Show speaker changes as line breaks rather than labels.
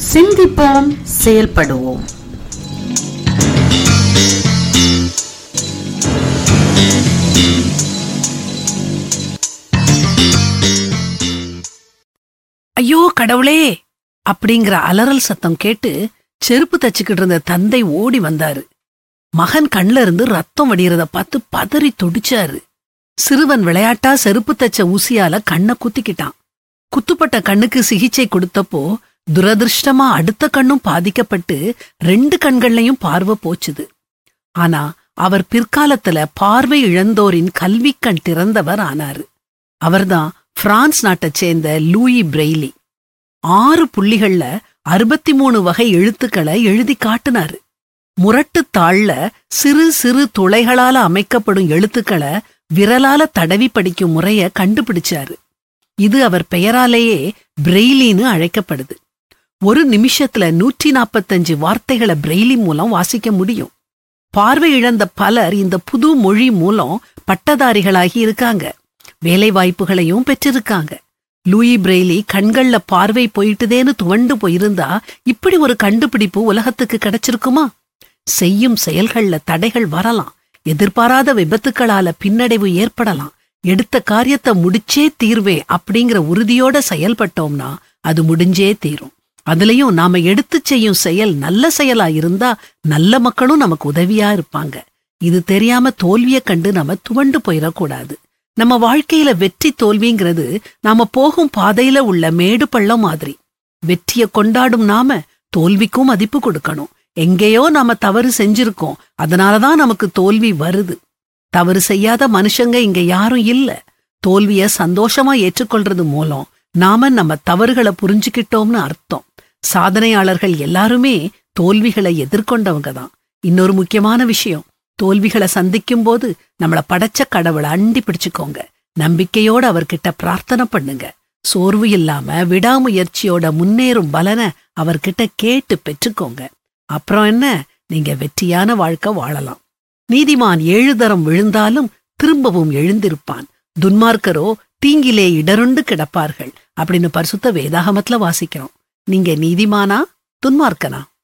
சிந்திப்போம் செயல்படுவோம்
ஐயோ கடவுளே அப்படிங்கிற அலறல் சத்தம் கேட்டு செருப்பு தச்சுக்கிட்டு இருந்த தந்தை ஓடி வந்தாரு மகன் கண்ல இருந்து ரத்தம் வடியறத பார்த்து பதறி துடிச்சாரு சிறுவன் விளையாட்டா செருப்பு தச்ச ஊசியால கண்ணை குத்திக்கிட்டான் குத்துப்பட்ட கண்ணுக்கு சிகிச்சை கொடுத்தப்போ துரதிருஷ்டமா அடுத்த கண்ணும் பாதிக்கப்பட்டு ரெண்டு கண்கள்லயும் பார்வை போச்சுது ஆனா அவர் பிற்காலத்துல பார்வை இழந்தோரின் கல்விக் கண் திறந்தவர் ஆனாரு அவர்தான் பிரான்ஸ் நாட்டைச் சேர்ந்த லூயி பிரெய்லி ஆறு புள்ளிகள்ல அறுபத்தி மூணு வகை எழுத்துக்களை எழுதி காட்டுனாரு முரட்டுத் தாள்ல சிறு சிறு துளைகளால அமைக்கப்படும் எழுத்துக்களை விரலால தடவி படிக்கும் முறைய கண்டுபிடிச்சாரு இது அவர் பெயராலேயே பிரெய்லின்னு அழைக்கப்படுது ஒரு நிமிஷத்துல நூற்றி நாப்பத்தஞ்சு வார்த்தைகளை பிரெய்லி மூலம் வாசிக்க முடியும் பார்வை இழந்த பலர் இந்த புது மொழி மூலம் பட்டதாரிகளாகி இருக்காங்க வேலை வாய்ப்புகளையும் பெற்றிருக்காங்க லூயி பிரெய்லி கண்கள்ல பார்வை போயிட்டுதேன்னு துவண்டு போயிருந்தா இப்படி ஒரு கண்டுபிடிப்பு உலகத்துக்கு கிடைச்சிருக்குமா செய்யும் செயல்கள்ல தடைகள் வரலாம் எதிர்பாராத விபத்துக்களால பின்னடைவு ஏற்படலாம் எடுத்த காரியத்தை முடிச்சே தீர்வே அப்படிங்கிற உறுதியோட செயல்பட்டோம்னா அது முடிஞ்சே தீரும் அதுலயும் நாம எடுத்துச் செய்யும் செயல் நல்ல செயலா இருந்தா நல்ல மக்களும் நமக்கு உதவியா இருப்பாங்க இது தெரியாம தோல்விய கண்டு நம்ம துவண்டு போயிடக்கூடாது நம்ம வாழ்க்கையில வெற்றி தோல்விங்கிறது நாம போகும் பாதையில உள்ள மேடு பள்ளம் மாதிரி வெற்றிய கொண்டாடும் நாம தோல்விக்கும் மதிப்பு கொடுக்கணும் எங்கேயோ நாம தவறு செஞ்சிருக்கோம் அதனாலதான் நமக்கு தோல்வி வருது தவறு செய்யாத மனுஷங்க இங்க யாரும் இல்ல தோல்விய சந்தோஷமா ஏற்றுக்கொள்றது மூலம் நாம நம்ம தவறுகளை புரிஞ்சுக்கிட்டோம்னு அர்த்தம் சாதனையாளர்கள் எல்லாருமே தோல்விகளை எதிர்கொண்டவங்க தான் இன்னொரு முக்கியமான விஷயம் தோல்விகளை சந்திக்கும் போது நம்மள படைச்ச கடவுளை அண்டி பிடிச்சுக்கோங்க நம்பிக்கையோட அவர்கிட்ட பிரார்த்தனை பண்ணுங்க சோர்வு இல்லாம விடாமுயற்சியோட முன்னேறும் பலனை அவர்கிட்ட கேட்டு பெற்றுக்கோங்க அப்புறம் என்ன நீங்க வெற்றியான வாழ்க்கை வாழலாம் நீதிமான் ஏழு தரம் விழுந்தாலும் திரும்பவும் எழுந்திருப்பான் துன்மார்க்கரோ தீங்கிலே இடருண்டு கிடப்பார்கள் அப்படின்னு பரிசுத்த வேதாகமத்துல வாசிக்கிறோம் நீங்க நீதிமானா துன்மார்க்கனா